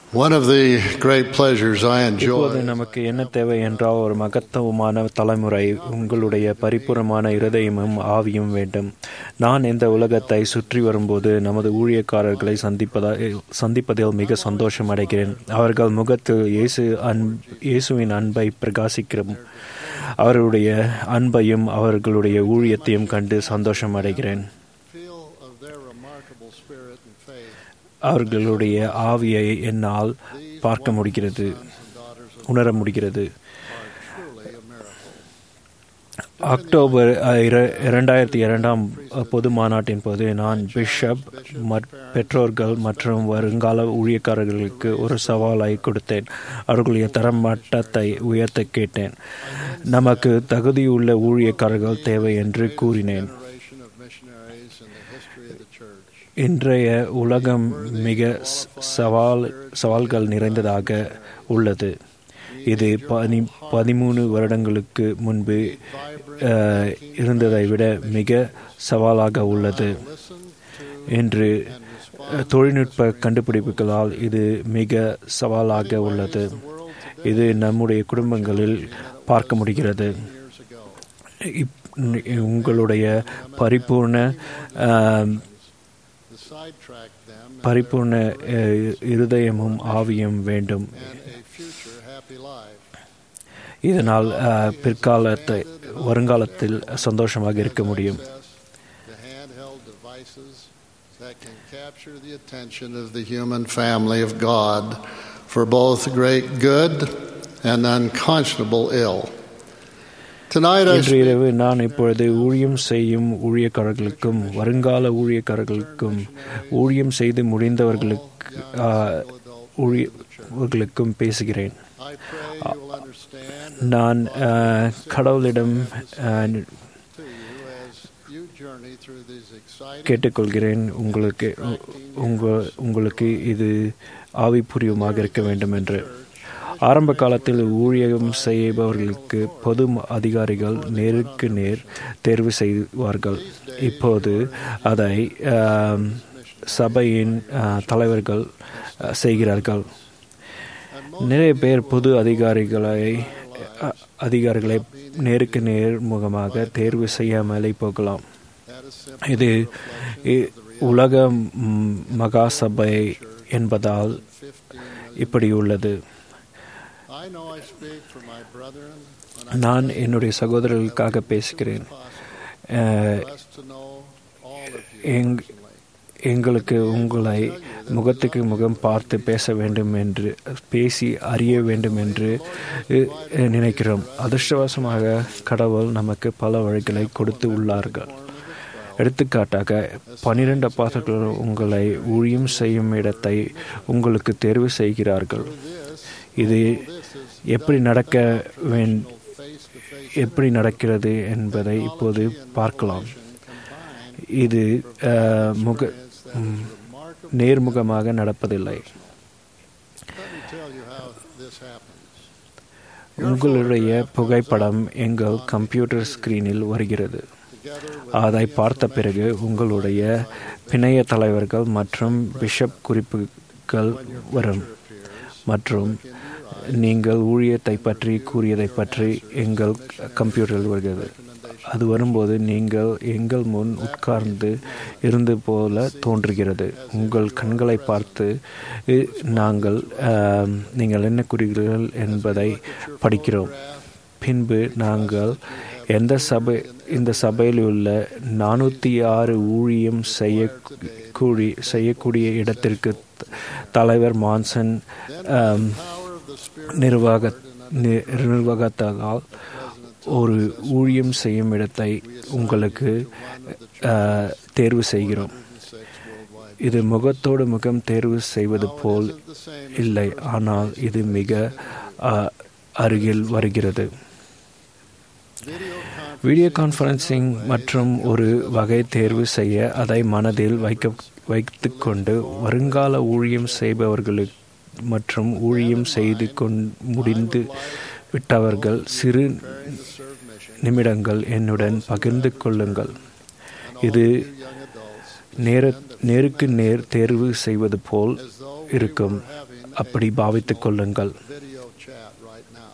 One of the great pleasures I இப்போது enjoy நமக்கு என்ன தேவை என்றால் ஒரு மகத்துவமான தலைமுறை உங்களுடைய பரிபூர்ணமான இருதயமும் ஆவியும் வேண்டும் நான் இந்த உலகத்தை சுற்றி வரும்போது நமது ஊழியக்காரர்களை சந்திப்பதா சந்திப்பதில் மிக சந்தோஷம் அடைகிறேன் அவர்கள் முகத்தில் இயேசு அன் இயேசுவின் அன்பை பிரகாசிக்கிறோம் அவருடைய அன்பையும் அவர்களுடைய ஊழியத்தையும் கண்டு சந்தோஷம் அடைகிறேன் feel of their remarkable spirit and faith. அவர்களுடைய ஆவியை என்னால் பார்க்க முடிகிறது உணர முடிகிறது Truly a miracle. October ah, இர- இரண்டாயிரத்தி இரண்டாம் அஹ், பொது மாநாட்டின் போது நான் பிஷப் மற்- பெற்றோர்கள் மற்றும் வருங்கால ஊழியக்காரர்களுக்கு ஒரு சவாலை கொடுத்தேன் அவர்களுடைய தரமட்டத்தை உயர்த்த கேட்டேன் நமக்கு தகுதியுள்ள ஊழியக்காரர்கள் தேவை என்று கூறினேன் Generation of missionaries in the history of the church. இன்றைய உலகம் மிக ஸ்- சவால் சவால்கள் நிறைந்ததாக உள்ளது இது பனி பதிமூணு வருடங்களுக்கு முன்பு அஹ், இருந்ததை விட மிக சவாலாக உள்ளது Listen to இன்று அஹ், தொழில்நுட்ப கண்டுபிடிப்புகளால் இது மிக சவாலாக உள்ளது இது நம்முடைய குடும்பங்களில் பார்க்க முடிகிறது years ago. இப்- உங்களுடைய பரிபூர்ண அஹ், The sidetrack them பரிபூர்ண அஹ், இருதயமும் ஆவியும் வேண்டும் and a future happy life. இதனால் அஹ், பிற்காலத்தை வருங்காலத்தில் சந்தோஷமாக இருக்க முடியும் Access to handheld devices that can capture the attention of the human family of God for both great good and unconscionable ill. Tonight I இன்று speak இரவு நான் இப்பொழுது ஊழியம் செய்யும் ஊழியக்காரர்களுக்கும் வருங்கால ஊழியக்காரர்களுக்கும் ஊழியம் செய்து முடிந்தவர்களுக்கு அஹ், ஊழியர்களுக்கும் பேசுகிறேன் I pray you will understand நான் அஹ், கடவுளிடம் அஹ், to you as you journey through these exciting கேட்டுக்கொள்கிறேன் உங்களுக்கு உங்க உங்களுக்கு இது ஆவிபூர்வமாக இருக்க வேண்டும் என்று ஆரம்ப காலத்தில் ஊழியம் செய்பவர்களுக்கு பொது அதிகாரிகள் நேருக்கு நேர் தேர்வு செய்வார்கள் இப்போது அதை ஆம், சபையின் ஆ, தலைவர்கள் ஆ, செய்கிறார்கள் நிறைய பேர் பொது அதிகாரிகளை அ, அதிகாரிகளை நேருக்கு நேர் முகமாக தேர்வு செய்யாமலே போகலாம் that is simple இது இ- உலக ம், மகா சபை என்பதால் 15 இப்படி உள்ளது I know I speak for my brethren when நான் என்னுடைய சகோதரர்களுக்காக பேசுகிறேன் அஹ், blessed to know all of you எங் personally. எங்களுக்கு உங்களை முகத்துக்கு முகம் பார்த்து பேச வேண்டும் என்று பேசி அறிய வேண்டும் என்று அஹ், நினைக்கிறோம் அதிர்ஷ்டவசமாக கடவுள் நமக்கு பல வழிகளை கொடுத்து உள்ளார்கள் எடுத்துக்காட்டாக பனிரெண்டு அப்பாசர்கள் உங்களை ஊழியம் செய்யும் இடத்தை உங்களுக்கு தேர்வு செய்கிறார்கள் இது எப்படி நடக்க வேண் Face to face எப்படி நடக்கிறது என்பதை இப்போது பார்க்கலாம் இது அஹ், முக ம், நேர்முகமாக நடப்பதில்லை Let me tell you how this happens. உங்களுடைய புகைப்படம் எங்கள் கம்ப்யூட்டர் ஸ்கிரீனில் வருகிறது Together with அதை பார்த்த பிறகு உங்களுடைய பிணைய தலைவர்கள் மற்றும் பிஷப் குறிப்புகள் வரும் மற்றும் நீங்கள் ஊழியத்தை பற்றி கூறியதை பற்றி எங்கள் கம்ப்யூட்டரில் வருகிறது அது வரும்போது நீங்கள் எங்கள் முன் உட்கார்ந்து இருந்து போல தோன்றுகிறது உங்கள் கண்களை பார்த்து இ- நாங்கள் ஆம், நீங்கள் என்ன கூறுகிறீர்கள் என்பதை படிக்கிறோம் பின்பு நாங்கள் எந்த சபை இந்த சபையில் உள்ள நானூற்றி ஆறு ஊழியம் செய்ய கூடி செய்யக்கூடிய இடத்திற்கு த- தலைவர் மான்சன் ஆம், power of the Spirit நிர்வாக நி- நிர்வாகத்தால் ஒரு ஊழியம் செய்யும் இடத்தை உங்களுக்கு ஆஹ், தேர்வு செய்கிறோம் six worldwide. இது முகத்தோடு முகம் தேர்வு செய்வது போல் The same இல்லை ஆனால் இது மிக ஆஹ், அருகில் வருகிறது video conference வீடியோ கான்ஃபரன்சிங் மற்றும் ஒரு வகை தேர்வு செய்ய அதை மனதில் வைக்க வைத்துக்கொண்டு வருங்கால ஊழியம் செய்பவர்களுக்கு மற்றும் ஊழியம் செய்து கொண் முடிந்து விட்டவர்கள் சிறு serve mission நிமிடங்கள் என்னுடன் பகிர்ந்து கொள்ளுங்கள் இது young adults நேர நேருக்கு நேர் தேர்வு செய்வது போல் as though இருக்கும் அப்படி பாவித்துக் கொள்ளுங்கள் video chat right now.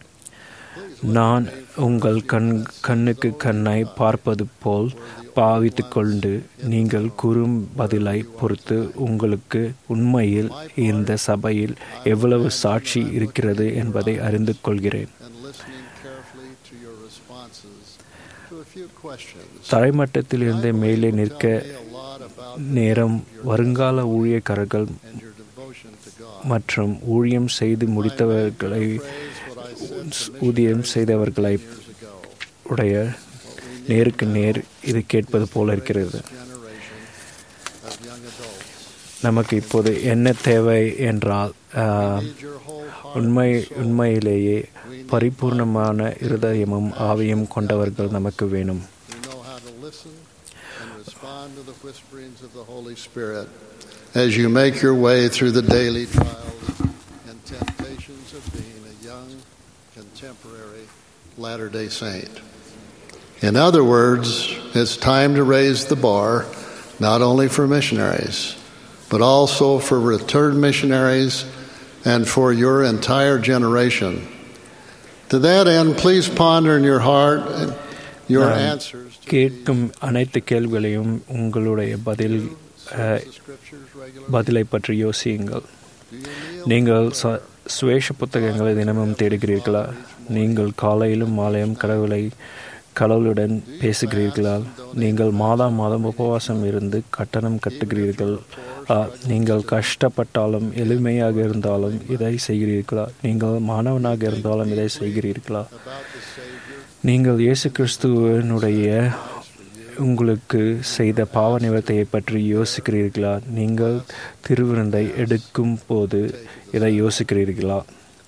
நான் உங்கள் கண் கண்ணுக்கு கண்ணை பார்ப்பது போல் பாவித்துக் கொண்டு நீங்கள் கூறும் பதிலை பொறுத்து உங்களுக்கு உண்மையில் இந்த சபையில் எவ்வளவு சாட்சி இருக்கிறது என்பதை அறிந்து கொள்கிறேன் and listening carefully to your responses to a few questions. தரைமட்டத்திலிருந்து மேலே நிற்க Tell me a lot about நேரம் வருங்கால ஊழியக்காரர்கள் and your devotion to God. மற்றும் ஊழியம் செய்து முடித்தவர்களை Phrase what I said to ஊதியம் செய்தவர்களை years ago. உடைய நேருக்கு நேர் இது கேட்பது போல இருக்கிறது Generation of young adults. நமக்கு இப்போது என்ன தேவை என்றால் ஆஹ், Need your whole heart. உண்மை உண்மையிலேயே பரிபூர்ணமான இருதயமும் ஆவியும் கொண்டவர்கள் நமக்கு வேணும் We know how to listen and respond to the whisperings of the Holy Spirit as you make your way through the daily trials and temptations of being a young, contemporary Latter day Saint. In other words, it's time to raise the bar not only for missionaries, but also for returned missionaries and for your entire generation. To that end, please ponder in your heart your Um, answers to கேட்கும் அனைத்து கேள்விகளையும் உங்களுடைய பதில் ஆஹ், the scriptures regularly. பதிலை பற்றி யோசியுங்கள் Do you kneel நீங்கள் ச- சுவேஷ புத்தகங்களை தினமும் தேடுகிறீர்களா நீங்கள் காலையிலும் மாலையும் கடவுளை கடவுளுடன் பேசுகிறீர்களா நீங்கள் மாதம் மாதம் உபவாசம் இருந்து கட்டணம் கட்டுகிறீர்கள் ஆ, நீங்கள் கஷ்டப்பட்டாலும் எளிமையாக இருந்தாலும் இதை செய்கிறீர்களா நீங்கள் மாணவனாக இருந்தாலும் இதை செய்கிறீர்களா about the Savior நீங்கள் இயேசு கிறிஸ்துவனுடைய உங்களுக்கு செய்த பாவ நிவர்த்தியை பற்றி யோசிக்கிறீர்களா நீங்கள் திருவிருந்தை எடுக்கும் போது இதை யோசிக்கிறீர்களா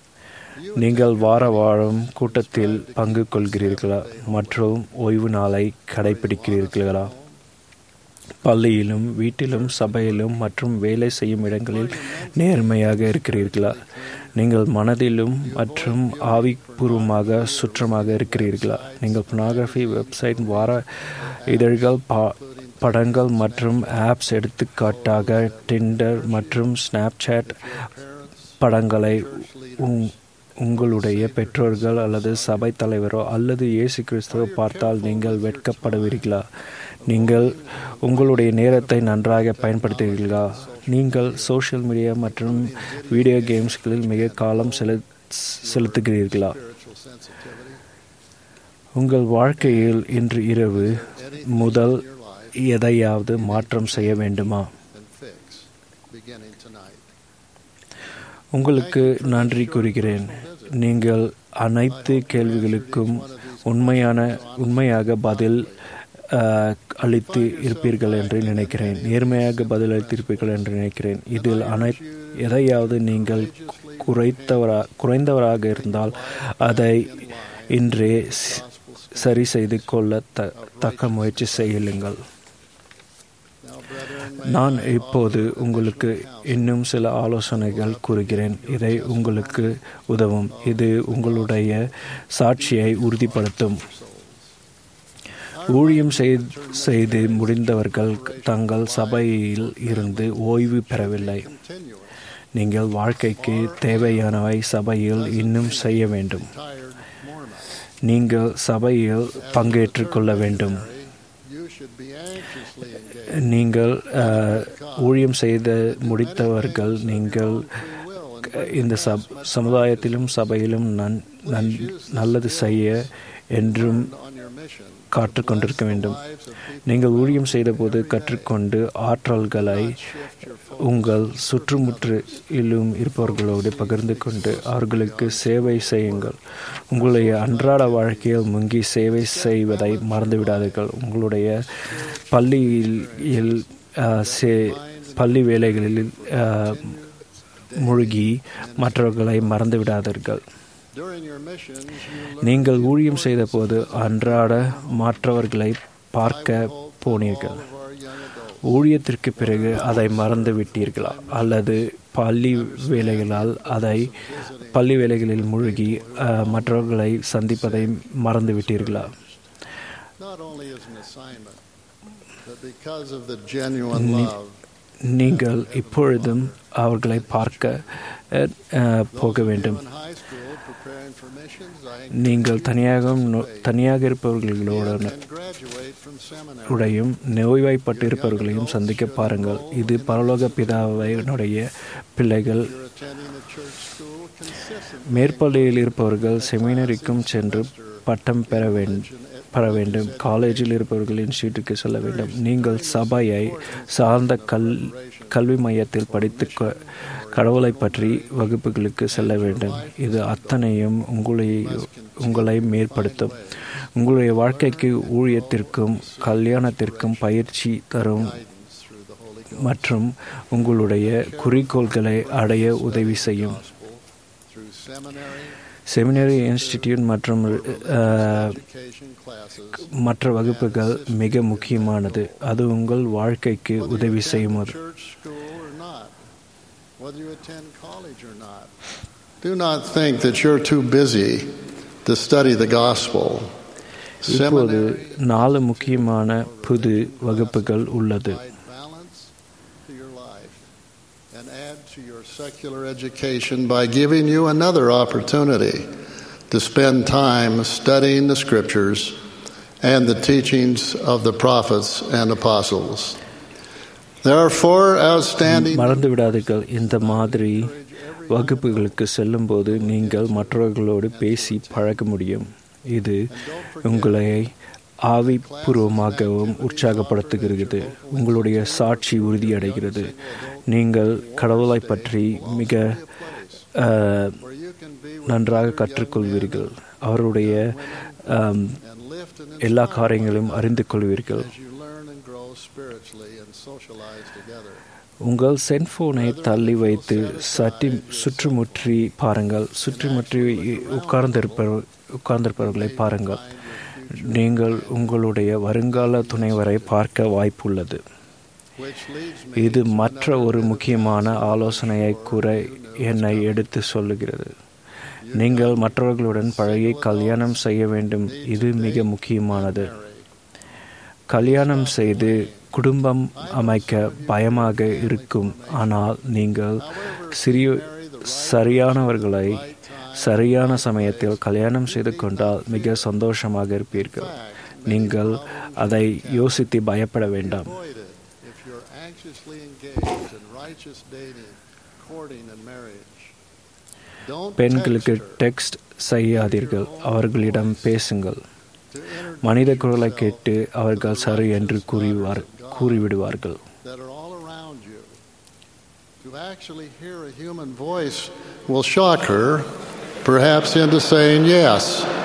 நீங்கள் வார வாரம் கூட்டத்தில் பங்கு கொள்கிறீர்களா மற்றும் ஓய்வு நாளை கடைபிடிக்கிறீர்களா பள்ளியிலும் வீட்டிலும் சபையிலும் மற்றும் வேலை செய்யும் இடங்களில் நேர்மையாக இருக்கிறீர்களா நீங்கள் மனதிலும் மற்றும் ஆவிபூர்வமாக சுற்றமாக இருக்கிறீர்களா நீங்கள் பொனாகிராஃபி வெப்சைட் வார இதழ்கள் பா படங்கள் மற்றும் ஆப்ஸ் எடுத்துக்காட்டாக டிண்டர் மற்றும் ஸ்னாப்சாட் படங்களை உங் உங்களுடைய பெற்றோர்கள் அல்லது சபை தலைவரோ அல்லது இயேசு கிறிஸ்துவோ பார்த்தால் நீங்கள் வெட்கப்படுவீர்களா நீங்கள் உங்களுடைய நேரத்தை நன்றாக பயன்படுத்துகிறீர்களா நீங்கள் சோஷியல் மீடியா மற்றும் வீடியோ கேம்ஸ்களில் மிக காலம் செலு செலுத்துகிறீர்களா spiritual sensitivity உங்கள் வாழ்க்கையில் இன்று இரவு முதல் எதையாவது மாற்றம் செய்ய வேண்டுமா and fix beginning tonight. உங்களுக்கு நன்றி கூறுகிறேன் நீங்கள் அனைத்து கேள்விகளுக்கும் உண்மையான உண்மையாக பதில் அஹ், அளித்து இருப்பீர்கள் என்று நினைக்கிறேன் நேர்மையாக பதில் அளித்திருப்பீர்கள் என்று நினைக்கிறேன் இதில் அனை எதையாவது நீங்கள் குறைத்தவரா குறைந்தவராக இருந்தால் அதை இன்றே சி- சரி செய்து கொள்ள த தக்க முயற்சி செய்யுங்கள் Now, brethren, நான் இப்போது உங்களுக்கு இன்னும் சில ஆலோசனைகள் கூறுகிறேன் இதை உங்களுக்கு உதவும் இது உங்களுடைய சாட்சியை உறுதிப்படுத்தும் ஊழியம் செய்- செய்து முடிந்தவர்கள் தங்கள் சபையில் இருந்து ஓய்வு பெறவில்லை continuing, நீங்கள் வாழ்க்கைக்கு தேவையானவை சபையில் இன்னும் செய்ய வேண்டும் tired Mormon. நீங்கள் சபையில் பங்கேற்றுக் கொள்ள வேண்டும் You should be anxiously engaged. நீங்கள் அஹ், ஊழியம் செய்த முடித்தவர்கள் நீங்கள் இந்த சப் சமுதாயத்திலும் சபையிலும் நன் நன் நல்லது செய்ய என்றும் on your mission. காற்றுக்கொண்டிருக்க வேண்டும் Lives of people நீங்கள் ஊழியம் செய்தபோது கற்றுக்கொண்டு ஆற்றல்களை உங்கள் சுற்றுமுற்றிலும் இருப்பவர்களோடு பகிர்ந்து கொண்டு அவர்களுக்கு சேவை செய்யுங்கள் உங்களுடைய அன்றாட வாழ்க்கையில் முங்கி சேவை செய்வதை மறந்துவிடாதீர்கள் உங்களுடைய பள்ளியில் அஹ், சே- பள்ளி வேலைகளில் அஹ், மூழ்கி மற்றவர்களை மறந்துவிடாதீர்கள் during your missions, you learn நீங்கள் ஊழியம் செய்தபோது அன்றாட மற்றவர்களை பார்க்க போனீர்கள் of our young adults. ஊழியத்திற்கு பிறகு அதை மறந்து விட்டீர்களா அல்லது பள்ளி வேலைகளால் அதை பள்ளி வேலைகளில் மூழ்கி அஹ், மற்றவர்களை சந்திப்பதை மறந்து விட்டீர்களா Not only as an assignment, but because of the genuine love நீங்கள் இப்பொழுதும் அவர்களை பார்க்க அஹ், அஹ், போக வேண்டும் In high school, preparing for missions, I நீங்கள் தனியாக தனியாக இருப்பவர்களோட and graduate from seminary. உடையும் நோய்வாய்ப்பட்டு இருப்பவர்களையும் சந்திக்க பாருங்கள் இது பரலோக பிதாவினுடைய பிள்ளைகள் You're attending a church school consistently. மேற்பள்ளியில் இருப்பவர்கள் செமினரிக்கும் சென்று பட்டம் பெற வேண்டும் பெற வேண்டும் காலேஜில் இருப்பவர்கள் இன்ஸ்டியூட்டுக்கு செல்ல வேண்டும் நீங்கள் சபையை சார்ந்த கல் கல்வி மையத்தில் படித்து க- கடவுளை பற்றி வகுப்புகளுக்கு செல்ல வேண்டும் இது அத்தனையும் உங்களை உங்களை மேற்படுத்தும் உங்களுடைய வாழ்க்கைக்கு ஊழியத்திற்கும் கல்யாணத்திற்கும் பயிற்சி தரும் through the Holy மற்றும் உங்களுடைய குறிக்கோள்களை அடைய உதவி செய்யும் Gospel, through seminary, seminary institute மற்றும் அஹ், education classes, மற்ற வகுப்புகள் மிக முக்கியமானது அது உங்கள் வாழ்க்கைக்கு உதவி செய்யும் அது church school or not, whether you attend college or not. Do not think that you're too busy to study the gospel. இப்போது Seminary நாலு முக்கியமான புது வகுப்புகள் உள்ளது provide balance to your life and add to your secular education by giving you another opportunity to spend time studying the scriptures and the teachings of the prophets and apostles. There are four outstanding மறந்து விடாதீர்கள் இந்த மாதிரி வகுப்புகளுக்கு செல்லும்போது நீங்கள் மற்றவர்களோடு பேசி பழக முடியும் இது உங்களை ஆவிபூர்வமாகவும் உற்சாகப்படுத்துகிறது உங்களுடைய சாட்சி உறுதியடைகிறது நீங்கள் கடவுளை பற்றி மிக அஹ், where you can be with நன்றாக கற்றுக்கொள்வீர்கள் அவருடைய ஆம், and lift and எல்லா inspire காரியங்களையும் அறிந்து கொள்வீர்கள் as you learn and grow spiritually and socialize together. உங்கள் செல்போனை தள்ளி வைத்து சற்றி சுற்றுமுற்றி பாருங்கள் சுற்றுமுற்றி உட்கார்ந்திருப்ப உட்கார்ந்திருப்பவர்களை பாருங்கள் நீங்கள் உங்களுடைய வருங்கால துணைவரை பார்க்க வாய்ப்புள்ளது Which leads me இது மற்ற ஒரு முக்கியமான ஆலோசனையை கூற என்னை எடுத்து சொல்லுகிறது நீங்கள் மற்றவர்களுடன் பழகி கல்யாணம் செய்ய வேண்டும் இது மிக முக்கியமானது கல்யாணம் செய்து குடும்பம் அமைக்க பயமாக இருக்கும் ஆனால் நீங்கள் சிறிய சரியானவர்களை சரியான சமயத்தில் கல்யாணம் செய்து கொண்டால் மிக சந்தோஷமாக இருப்பீர்கள் நீங்கள் அதை யோசித்து பயப்பட வேண்டாம் avoid it if you're anxiously engaged in righteous dating, courting, and marriage. Don't பெண்களுக்கு text her டெக்ஸ்ட் செய்யாதீர்கள் அவர்களிடம் பேசுங்கள் to introduce மனித குரலை கேட்டு அவர்கள் சரி என்று கூறிவார் கூறிவிடுவார்கள் that are all around you. To actually hear a human voice will shock her, perhaps into saying yes.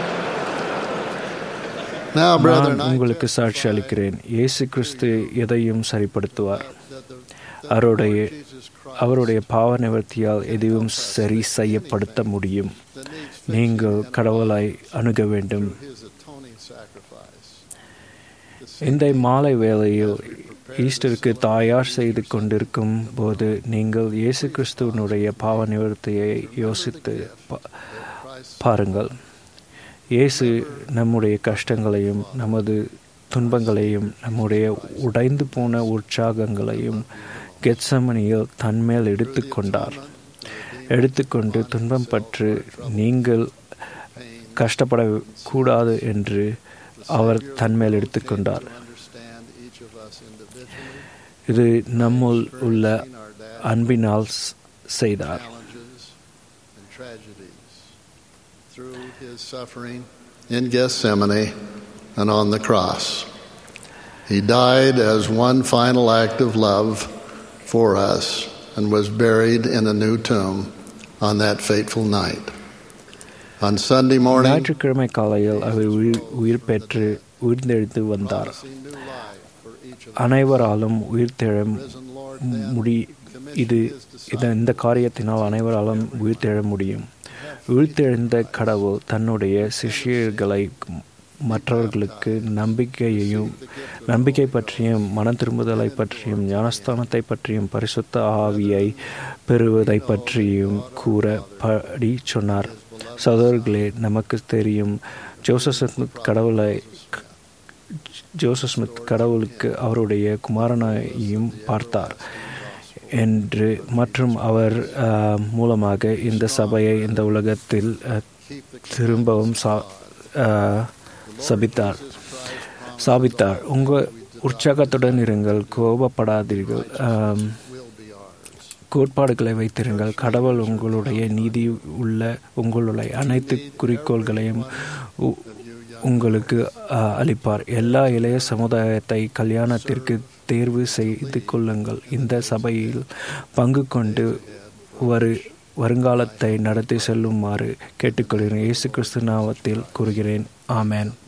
Now, brethren, நான் I உங்களுக்கு சாட்சி அளிக்கிறேன் இயேசு கிறிஸ்து எதையும் சரிப்படுத்துவார் that the, அவருடைய Jesus Christ அவருடைய பாவ நிவர்த்தியால் எதுவும் சரி செய்யப்படுத்த முடியும் that needs நீங்கள் கடவுளை அணுக வேண்டும் his atoning sacrifice. இந்த மாலை வேளையில் ஈஸ்டருக்கு தயார் செய்து கொண்டிருக்கும் போது நீங்கள் இயேசு கிறிஸ்துவனுடைய பாவ நிவர்த்தியை யோசித்து பா- பாருங்கள் இயேசு நம்முடைய கஷ்டங்களையும் நமது துன்பங்களையும் நம்முடைய உடைந்து போன உற்சாகங்களையும் கெத்சமனியில் தன்மேல் எடுத்துக்கொண்டார் எடுத்துக்கொண்டு துன்பம் பற்று நீங்கள் கஷ்டப்படக்கூடாது என்று அவர் தன்மேல் எடுத்துக்கொண்டார் Understand each of us individually, இது நம்முள் உள்ள in our dad, அன்பினால் ஸ்- செய்தார் challenges and tragedies through his suffering in Gethsemane and on the cross. He died as one final act of love for us and was buried in a new tomb on that fateful night. On Sunday morning, ஞாயிற்றுக்கிழமை காலையில் அவர் உயிர் உயிர் பெற்று உயிர்த்தெழுந்து வந்தார் promising new life for each of us. அனைவராலும் உயிர்த்தெழ Risen Lord ம், then முடி இது இது இந்த காரியத்தினால் அனைவராலும் உயிர்த்தெழ முடியும் உயிர்த்தெழுந்த கடவுள் தன்னுடைய சிஷ்யர்களை மற்றவர்களுக்கு நம்பிக்கையையும் நம்பிக்கை பற்றியும் மன திரும்புதலை பற்றியும் ஞானஸ்தானத்தை பற்றியும் பரிசுத்த ஆவியை பெறுவதை பற்றியும் கூற படி சொன்னார் சகோதரர்களே நமக்கு தெரியும் ஜோசப் ஸ்மித் கடவுளை ஜோசப் ஸ்மித் கடவுளுக்கு அவருடைய குமாரனையும் பார்த்தார் என்று மற்றும் அவர் அஹ், மூலமாக இந்த சபையை இந்த உலகத்தில் அஹ், திரும்பவும் சா- அஹ், சபித்தார் சாபித்தார் உங்கள் உற்சாகத்துடன் இருங்கள் கோபப்படாதீர்கள் ஆம், will be ours. கோட்பாடுகளை வைத்திருங்கள் கடவுள் உங்களுடைய நீதி உள்ள உங்களுடைய அனைத்து குறிக்கோள்களையும் உ- உங்களுக்கு அ, அளிப்பார் எல்லா இளைய சமுதாயத்தை கல்யாணத்திற்கு தேர்வு செய்து கொள்ளுங்கள் இந்த சபையில் பங்கு கொண்டு ஒரு வருங்காலத்தை நடத்தி செல்லுமாறு கேட்டுக்கொள்கிறேன் இயேசு கிறிஸ்து நாமத்தில் கூறுகிறேன் ஆமென்